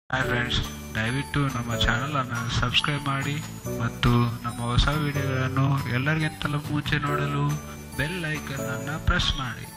Hi friends ದಯವಿಟ್ಟು ನಮ್ಮ ಚಾನಲನ್ನು ಸಬ್ಸ್ಕ್ರೈಬ್ ಮಾಡಿ ಮತ್ತು ನಮ್ಮ ಹೊಸ ವಿಡಿಯೋಗಳನ್ನು ಎಲ್ಲರಿಗಿಂತಲೂ ಮುಂಚೆ ನೋಡಲು ಬೆಲ್ ಐಕನ್ ಅನ್ನು ಪ್ರೆಸ್ ಮಾಡಿ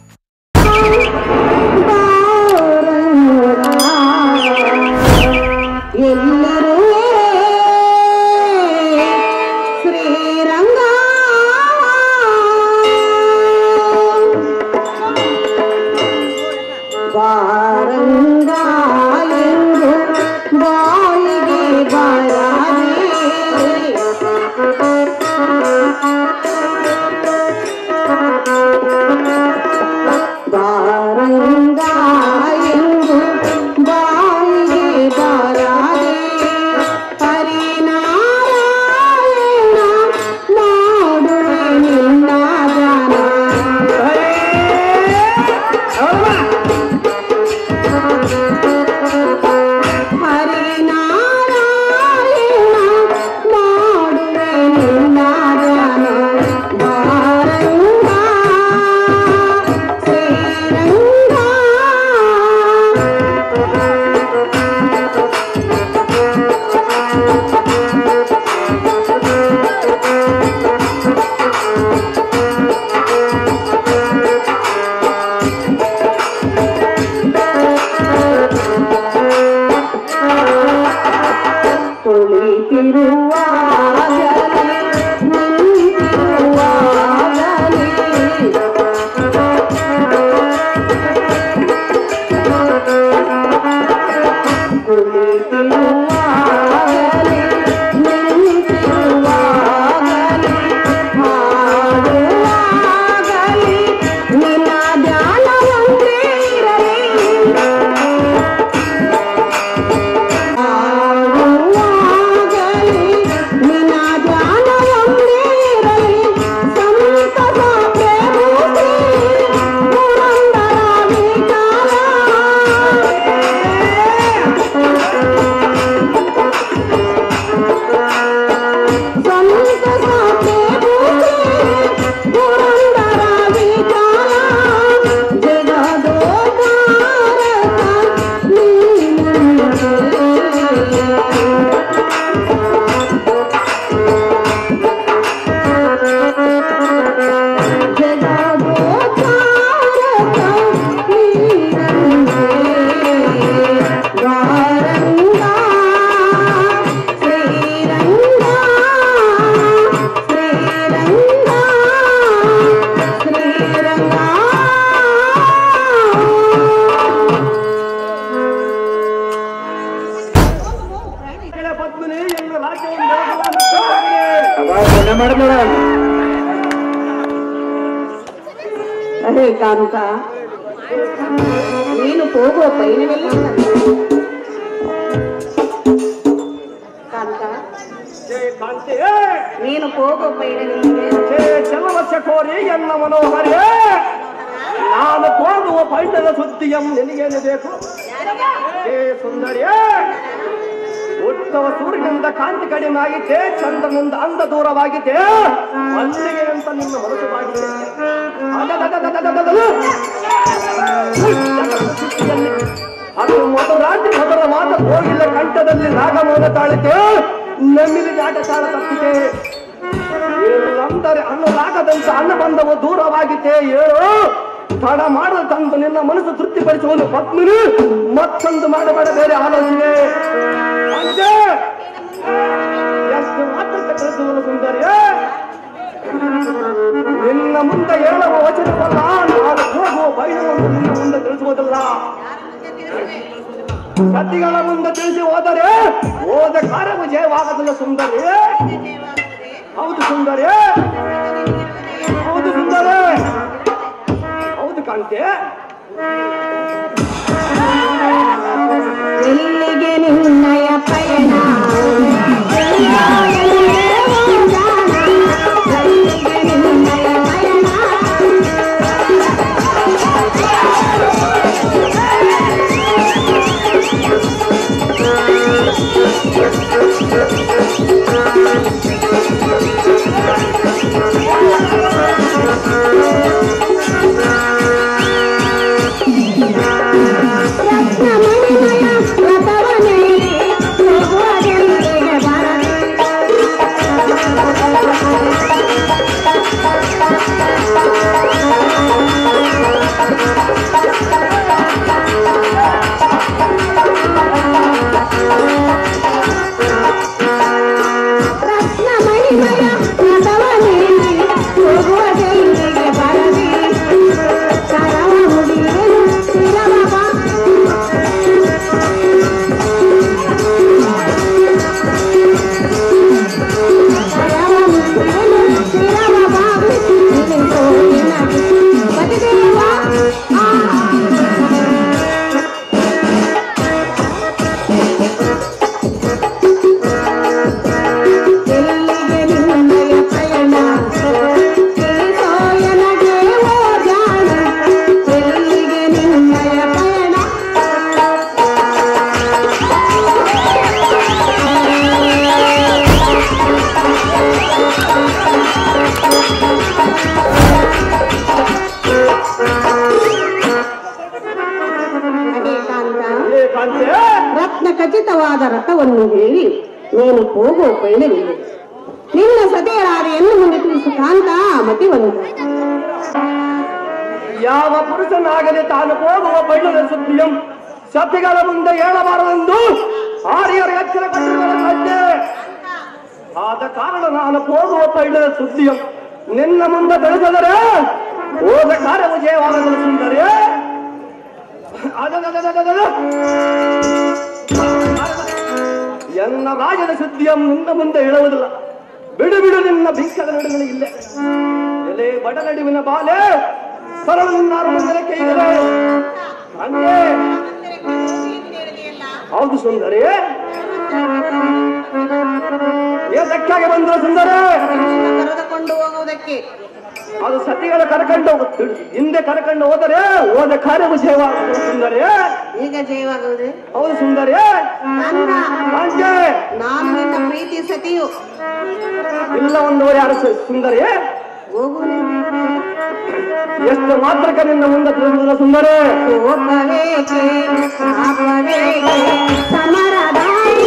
ಎಲ್ಲರೂ ಶ್ರೀರಂಗ ಬಾರಂಗ ಎಂದು ಬಾಯಿಗೆ ಬಾರಂಗ ಎಂದು ಬಾಯಿಗೆ ಬಾರಾದೆ ಹರಿನಾರಾಯಣ ಮಾಡುವೆ ನಿನ್ನ ಜನ ಹರಿನಾರಾಯಣ ಮಾಡುವೆ ನಿನ್ನ ಜನ ಬಾರಂಗ ಶ್ರೀರಂಗ ಕುಳಿತಿರುವಾಗಲೇ ನಿಂತಿರುವಾಗಲೇ ಕುಳಿತಿರುವಾಗಲೇ ನಿಂತಿರುವಾಗಲೇ ಹಾಡುವಾಗಲೇ ನಿನ್ನ ಧ್ಯಾನ ಒಂದೇ ಇರಲಿ ಆಗುವಾಗಲೇ ನಿನ್ನ ಧ್ಯಾನ ಒಂದೇ ಇರಲಿ ಸಂತತ ಪ್ರೇಮಿಸಿ ಪುರಂದರ ವಿಠಲ. ಸಂತತ ಪ್ರೇಮಿಸಿ ಪುರಂದರ ವಿಠಲ. ಜಗದೋದ್ಧಾರಕ ನೀನೇ. ಜಗದೋದ್ಧಾರಕ ನೀನೇ. ವಾರಂಗ ಶ್ರೀರಂಗ ಶ್ರೀರಂಗ ಶ್ರೀರಂಗ ಪದ್ಮನಿ ಎಂದು ರಾಜ್ಯವನ್ನು ಅರೆ ಕಾಂತ ನೀನು ಹೋಗುವ ಪಯಣವೆಲ್ಲ ಕಾಂತ ಜಯ ಕಾಂತಿ ನೀನು ಹೋಗುವ ಪಯಣವೆಲ್ಲ ಜಯ ಚಲವಶ ಕೋರಿ ಎನ್ನ ಮನೋಹರಿ ನಾನು ಹೋಗುವ ಪೈಂಡದ ಸುದ್ದಿಯಂ ನಿನಗೇನು ಬೇಕು ಹೇ ಸುಂದರಿ ಉತ್ತಮ ಸೂರ್ಯನಿಂದ ಕಾಂತಿ ಕಡಿಮೆ ಆಗಿದ್ದೆ ಚಂದ್ರನಿಂದ ಅಂದ ದೂರವಾಗಿದ್ದೆ ಅಲ್ಲಿಗೆ ಅಂತ ನಿನ್ನ ಮನಸ್ಸು ಬಾಗಿದೆ ಅದದದದದದದದು. ಸುದ್ದಿಯಲ್ಲಿ ಅದು ಮಧುರಾಜ್ ಮಧುರ ಮಾತ ಹೋಗಿಲ್ಲ ಕಂಠದಲ್ಲಿ ರಾಗಮೌನ ತಾಳಿತೆ ನಮ್ಮಿಲಿ ಜಾಟ ತಾಳ ತಪ್ಪಿದೆ ಅಂದರೆ ಅನ್ನಲಾಗದಂತ ಅನ್ನ ಬಂದವು ದೂರವಾಗಿದ್ದೆ ಹೇಳು ತಡ ಮಾಡಲು ತಂದು ನಿನ್ನ ಮನಸ್ಸು ತೃಪ್ತಿಪಡಿಸುವನು ಪತ್ನಿನಿ ಮತ್ತೊಂದು ಮಾಡಬೇಡ ಬೇರೆ ಆಲೋಚನೆ ಅಂತೆ ಎಷ್ಟು ಮಾತಕ್ಕೆ ತಿಳಿಸುವನು ಸುಂದರಿ ನಿನ್ನ ಮುಂದೆ ಹೇಳುವ ವಚನವಲ್ಲ ನಾನು ಹೋಗುವ ಬಯಲುವನ್ನು ನಿನ್ನ ಮುಂದೆ ತಿಳಿಸುವುದಿಲ್ಲ ಸತಿಗಳ ಮುಂದೆ ತಿಳಿಸಿ ಹೋದರೆ ಹೋದ ಕಾರ್ಯವು ಜಯವಾಗದಿಲ್ಲ ಸುಂದರಿ ಹೌದು ಸುಂದರಿ ಹೌದು ಸುಂದರಿ ಹೌದು ಕಾಂತೆ ಎಲ್ಲಿಗೆ ನಿನ್ನಯ ಪಯಣ ಎಲ್ಲಿಗೆ ನಿನ್ನಯ ಪಯಣ ಿ ರತ್ನ ಖಚಿತವಾದ ರಥವನ್ನು ಹೇಳಿ ನೀನು ಹೋಗೋ ಪಯಣವಿಲ್ಲ ನಿನ್ನ ಸದೆಯರಾದ ಎನ್ನು ಮುಂದೆ ತಿಳಿಸು ಕಾಂತ ಮತಿವಂತ ಯಾವ ಪುರುಷನಾಗಲಿ ತಾನು ಹೋಗುವ ಬಣ್ಣದ ಸುದ್ದಿಯಂ ಸತಿಗಳ ಮುಂದೆ ಹೇಳಬಾರದೆಂದು ಆರ್ಯರು ಎಚ್ಚರ ಕೊಟ್ಟಿರುವರ ಸಂಜೆ ಆದ ಕಾರಣ ನಾನು ಹೋಗುವ ಬಣ್ಣದ ಸುದ್ದಿಯಂ ನಿನ್ನ ಮುಂದೆ ತಿಳಿಸಿದರೆ ಹೋದ ಕಾರ್ಯವು ಜಯವಾಗಲು ಸುಂದರಿ ಅದದದದದದದ. ಎನ್ನ ರಾಜನ ಸುದ್ದಿಯಂ ನಿನ್ನ ಮುಂದೆ ಹೇಳುವುದಿಲ್ಲ ಬಿಡು ಬಿಡು ನಿನ್ನ ಬಿಕ್ಕದ ನಡುವೆ ಇಲ್ಲೇ ಎಲೆ ಬಡ ನಡುವಿನ ಬಾಲೆ ಸರಳ ನಿನ್ನಾರು ಮುಂದೆ ಕೈದರೆ ಹಂಗೆ ಹೌದು ಸುಂದರಿ ಏತಕ್ಕಾಗಿ ಬಂದ್ರು ಸುಂದರಿ ಕರೆದುಕೊಂಡು ಹೋಗುವುದಕ್ಕೆ ಅದು ಸತಿಗಳ ಕರ್ಕೊಂಡು ಹೋಗುತ್ತೆ ಹಿಂದೆ ಕರ್ಕೊಂಡು ಹೋದರೆ ಹೋದ ಕಾರ್ಯವು ಜಯವಾಗುವುದು ಸುಂದರಿ ಈಗ ಜಯವಾಗುವುದೇ ಹೌದು ಸುಂದರಿ ನನ್ನ ಹಂಗೆ ನಾನು ನಿನ್ನ ಪ್ರೀತಿ ಸತಿಯು ಇಲ್ಲ ಒಂದು ಯಾರು ಸು- ಸುಂದರಿ ಹೋಗು ಎಷ್ಟು ಮಾತ್ರಕ್ಕೆ ನಿನ್ನ ಮುಂದೆ ತಿಳಿದಿಲ್ಲ ಸುಂದರಿ ಕೋಪವೇಕೆ ಪಾಪವೇಕೆ ಸಮರದ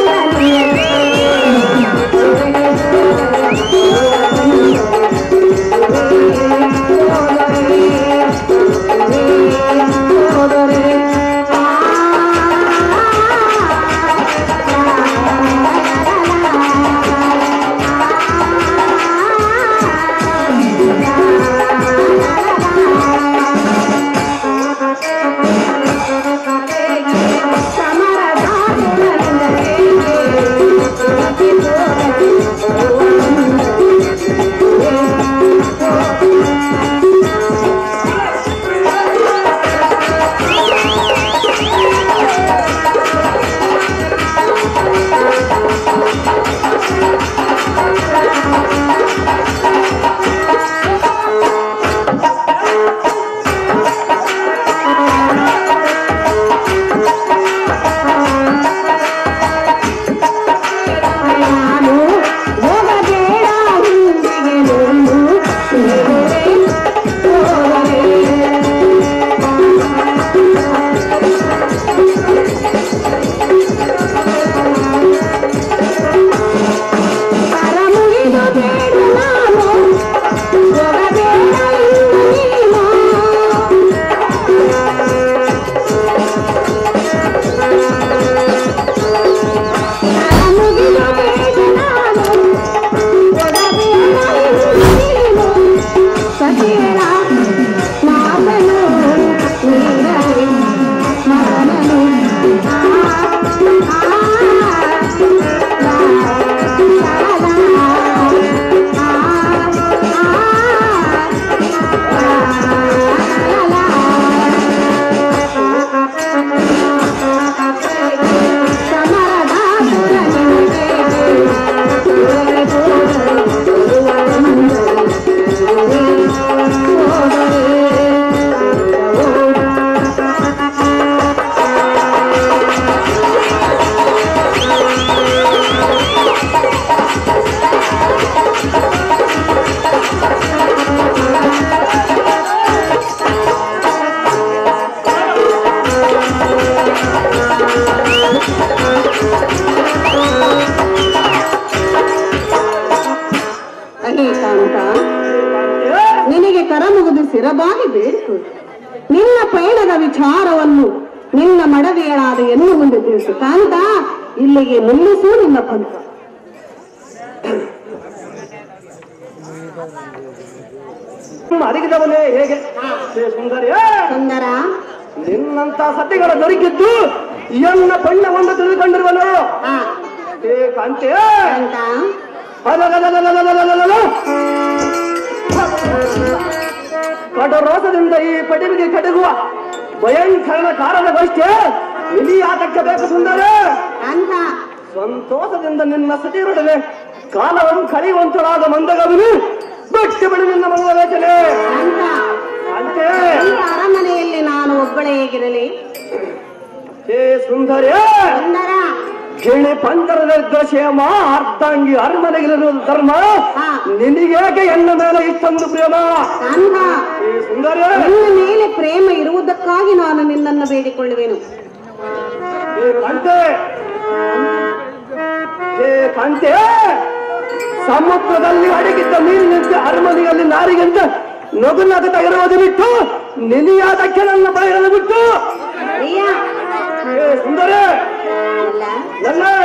ನಾನು ಹೋಗಬೇಡ ಹಿಂದಿಗೆ ನೋಡು ಹೋದರೆ ಹೋದರೆ ಕರ ಮುಗಿದು ಬೇಡ ನಾನು ಹೋಗಬೇಡ ಇನ್ನು ನೀನು ಮುಗಿದು ಬೇಡ ನಾನು ಕೊಡಬೇಡ ನೀನು ಸತಿಯರ ಮಾತನು ನೀರಲಿ ಮಗನನು ಆ, ಆ, ಲಾ, ಲಾ, ಲಾ, ಆ, ಆ, ಲಾ, ಅನೇಕಾಂತ ನಿನಗೆ ಕರ ಮುಗಿದು ಸಿರಬಾಗಿ ಬೇಡಿತು ನಿನ್ನ ಪಯಣದ ವಿಚಾರವನ್ನು ನಿನ್ನ ಮಡದಿಯಳಾದ ಎನ್ನು ಮುಂದೆ ತಿಳಿಸು ಕಾಂತ ಇಲ್ಲಿಗೆ ನಿಲ್ಲಿಸು ನಿನ್ನ ಪಂಥ ಅರಿಗಿದವನೇ ಹೇಗೆ ಹೇ ಸುಂದರಿ ಸುಂದರ ನಿನ್ನಂತ ಸತಿಗಳ ದೊರಕಿದ್ದು ಎನ್ನ ಬಣ್ಣವನ್ನು ತಿಳಿದುಕೊಂಡಿರುವನು ಆ, ಹೇ ಕಾಂತೆ ಕಾಂತ ಅಲಲಲಲಲಲಲಲಲಲ. ಕಡರೋಸದಿಂದ ಈ ಪಡಿವಿಗೆ ಕಡಗುವ ಭಯಂಕರನ ಕಾರಣಗೋಷ್ಠಿ ಇಲಿ ಆಟಕ್ಕೆ ಬೇಕು ಸುಂದರ ಕಾಂತ ಸಂತೋಷದಿಂದ ನಿನ್ನ ಸತಿಯರೊಡನೆ ಕಾಲವನ್ನು ಕಳೆಯುವಂತರಾದ ಮಂದಗವನು ಬಿಟ್ಟು ಬಿಡು ನಿನ್ನ ಮನೋವೇಚನೆ ಕಾಂತ ಅಂತೆ ಈ ಅರಮನೆಯಲ್ಲಿ ನಾನು ಒಬ್ಬಳೇ ಹೇಗಿರಲಿ ಹೇ ಸುಂದರಿ ಸುಂದರ ಗಿಳಿ ಪಂಜರದಲ್ಲಿದ್ದ ಕ್ಷೇಮ ಅರ್ಧಾಂಗಿ ಅರಮನೆಗಿರುವ ಧರ್ಮ ಹಾ. ನಿನಗೇಕೆ ಎನ್ನ ಮೇಲೆ ಇಷ್ಟೊಂದು ಪ್ರೇಮ ಕಾಂತ ಹೇ ಸುಂದರಿ ನಿನ್ನ ಮೇಲೆ ಪ್ರೇಮ ಇರುವುದಕ್ಕಾಗಿ ನಾನು ನಿನ್ನನ್ನು ಬೇಡಿಕೊಳ್ಳುವೆನು ಹೇ ಕಾಂತೆ ಹೇ ಕಾಂತೆ ಸಮುದ್ರದಲ್ಲಿ ಅಡಗಿದ್ದ ಮೀನಿನಂತೆ ಅರಮನೆಯಲ್ಲಿ ನಾರಿಗಂತ ನಗು ನಗುತ್ತಾ ಇರುವುದು ಬಿಟ್ಟು ನಿನಿಯಾದಕ್ಕೆ ನನ್ನ ಬಯಲು ಬಿಟ್ಟು ಪ್ರಿಯ ಹೇ ಸುಂದರ ಅಲ್ಲ ನನ್ನ